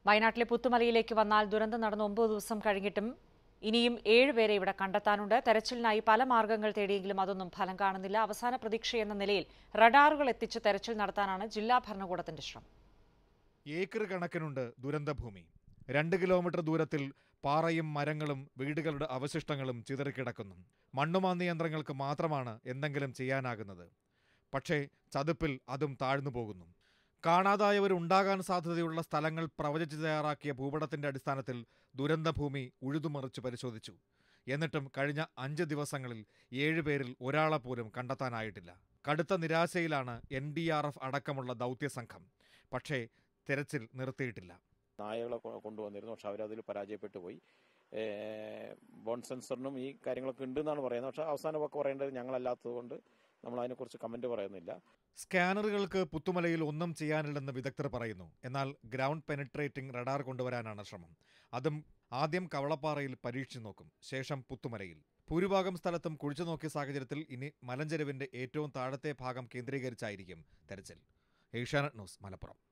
വയനാട്ടിലെ പുത്തുമലയിലേക്ക് വന്നാൽ ദുരന്തം നടന്ന് ഒമ്പത് ദിവസം കഴിഞ്ഞിട്ടും ഇനിയും ഏഴുപേരെ ഇവിടെ കണ്ടെത്താനുണ്ട് തെരച്ചിലിനായി പല മാർഗങ്ങൾ തേടിയെങ്കിലും അതൊന്നും ഫലം കാണുന്നില്ല അവസാന പ്രതീക്ഷയെന്ന നിലയിൽ റഡാറുകൾ എത്തിച്ച് തെരച്ചിൽ നടത്താനാണ് ജില്ലാ ഭരണകൂടത്തിന്റെ ശ്രമം ഏക്കർ കണക്കിനുണ്ട് ദുരന്തഭൂമി രണ്ട് കിലോമീറ്റർ ദൂരത്തിൽ പാറയും മരങ്ങളും വീടുകളുടെ അവശിഷ്ടങ്ങളും ചിതറിക്കിടക്കുന്നു മണ്ണുമാന്തി യന്ത്രങ്ങൾക്ക് മാത്രമാണ് എന്തെങ്കിലും ചെയ്യാനാകുന്നത് പക്ഷേ ചതുപ്പിൽ അതും താഴ്ന്നു പോകുന്നു കാണാതായവരുണ്ടാകാൻ സാധ്യതയുള്ള സ്ഥലങ്ങൾ പ്രവചിച്ച് തയ്യാറാക്കിയ ഭൂപടത്തിന്റെ അടിസ്ഥാനത്തിൽ ദുരന്തഭൂമി ഉഴുതുമറിച്ച് പരിശോധിച്ചു എന്നിട്ടും കഴിഞ്ഞ അഞ്ച് ദിവസങ്ങളിൽ ഏഴുപേരിൽ ഒരാളെ പോലും കണ്ടെത്താനായിട്ടില്ല കടുത്ത നിരാശയിലാണ് എൻ ഡി ആർ എഫ് അടക്കമുള്ള ദൗത്യസംഘം പക്ഷേ തെരച്ചിൽ നിർത്തിയിട്ടില്ല നായകളെ കൊ- കൊണ്ടുവന്നിരുന്നു പക്ഷെ അവരതിൽ പരാജയപ്പെട്ടു പോയി ഏഹ് ബോൺ സെൻസറിനും ഈ കാര്യങ്ങളൊക്കെ ഉണ്ട് എന്നാണ് പറയുന്നത് പക്ഷെ അവസാനം ഒക്കെ പറയേണ്ടത് ഞങ്ങളല്ലാത്തത് കൊണ്ട് നമ്മൾ അതിനെക്കുറിച്ച് കമന്റ് പറയുന്നില്ല സ്കാനറുകൾക്ക് പുത്തുമലയിൽ ഒന്നും ചെയ്യാനില്ലെന്ന് വിദഗ്ധർ പറയുന്നു എന്നാൽ ഗ്രൗണ്ട് പെനിട്രേറ്റിംഗ് റഡാർ കൊണ്ടുവരാനാണ് ശ്രമം അതും ആദ്യം കവളപ്പാറയിൽ പരീക്ഷിച്ചു നോക്കും ശേഷം പുത്തുമലയിൽ ഭൂരിഭാഗം സ്ഥലത്തും കുഴിച്ചു നോക്കിയ സാഹചര്യത്തിൽ ഇനി മലഞ്ചെരുവിന്റെ ഏറ്റവും താഴത്തെ ഭാഗം കേന്ദ്രീകരിച്ചായിരിക്കും തെരച്ചിൽ ഏഷ്യാനെറ്റ് ന്യൂസ് മലപ്പുറം